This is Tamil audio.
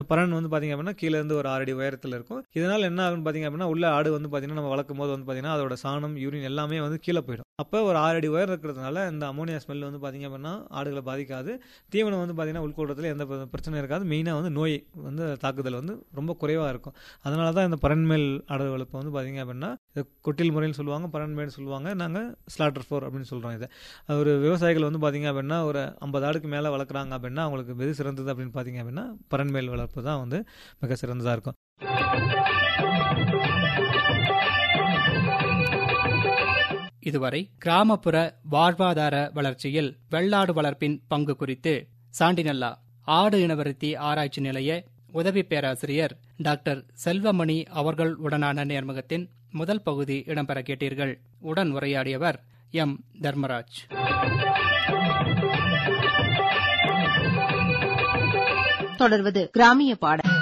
பறன் வந்து பாத்தீங்க அப்படின்னா கீழ இருந்து ஒரு ஆறு அடி உயரத்துல இருக்கும் இதனால என்ன ஆகும்னு பாத்தீங்க அப்படின்னா உள்ள ஆடு வந்து பாத்தீங்கன்னா நம்ம வளர்க்கும் போது வந்து பாத்தீங்கன்னா அதோட சாணம் யூரின் எல்லாமே வந்து கீழே போயிடும் அப்ப ஒரு ஆறு அடி உயரம் இருக்கிறதுனால இந்த அமோனியா ஸ்மெல் வந்து பாத்தீங்க அப்படின்னா ஆடுகளை பாதிக்காது தீவனம் வந்து பாத்தீங்கன்னா உள்கொள்றதுல எந்த பிர- பிரச்சனையும் இருக்காது மெயினா வந்து நோய் வந்து தாக்குதல் வந்து ரொம்ப குறைவா இருக்கும் அதனால தான் இந்த பரன்மேல் ஆடு வளர்ப்பு வந்து பாத்தீங்க அப்படின்னா இது கொட்டில் முறைன்னு சொல்லுவாங்க பரன்மேல் சொல்லுவாங்க நாங்க ஸ்லாட்டர் ஃபோர் அப்படின்னு சொல்றோம் இதை அது ஒரு விவசாயிகள் வந்து பாத்தீங்க அப்படின்னா ஒரு ஐம்பது ஆடுக்கு மேல வளர்க்குறாங்க அப்படின்னா அவங்களுக்கு எது சிறந்தது அப்படின்னு பாத்தீங்க அப்படின்னா பரன்மேல் வளர்ப்பு தான் வந்து மிக சிறந்ததா இருக்கும் இதுவரை கிராமப்புற வாழ்வாதார வளர்ச்சியில் வெள்ளாடு வளர்ப்பின் பங்கு குறித்து சாண்டினல்லா ஆடு இனவருத்தி ஆராய்ச்சி நிலைய உதவி பேராசிரியர் டாக்டர் செல்வமணி அவர்கள் உடனான நேர்முகத்தின் முதல் பகுதி இடம்பெற கேட்டீர்கள் உடன் உரையாடியவர் எம் தர்மராஜ் தொடர்வது கிராமிய பாடல்